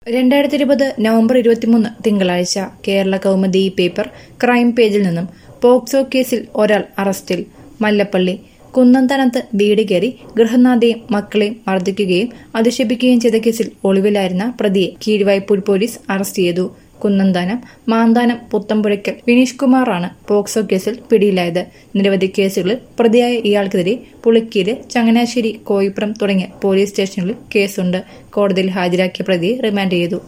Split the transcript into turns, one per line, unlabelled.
രണ്ടായിരത്തി ഇരുപത് നവംബർ ഇരുപത്തിമൂന്ന് തിങ്കളാഴ്ച കേരള കൗമുദി പേപ്പർ ക്രൈം പേജിൽ നിന്നും പോക്സോ കേസിൽ ഒരാൾ അറസ്റ്റിൽ മല്ലപ്പള്ളി കുന്നന്താനത്ത് വീട് കയറി ഗൃഹനാഥയെയും മക്കളെയും മർദ്ദിക്കുകയും അധിക്ഷേപിക്കുകയും ചെയ്ത കേസിൽ ഒളിവിലായിരുന്ന പ്രതിയെ കീഴ്വായ്പൂർ പോലീസ് അറസ്റ്റ് ചെയ്തു കുന്നന്താനം മാന്താനം പുത്തമ്പുഴയ്ക്കൽ വിനീഷ് കുമാറാണ് പോക്സോ കേസിൽ പിടിയിലായത് നിരവധി കേസുകളിൽ പ്രതിയായ ഇയാൾക്കെതിരെ പുളിക്കീര് ചങ്ങനാശ്ശേരി കോയിപ്പുറം തുടങ്ങിയ പോലീസ് സ്റ്റേഷനുകളിൽ കേസുണ്ട് കോടതിയിൽ ഹാജരാക്കിയ പ്രതിയെ റിമാൻഡ് ചെയ്തു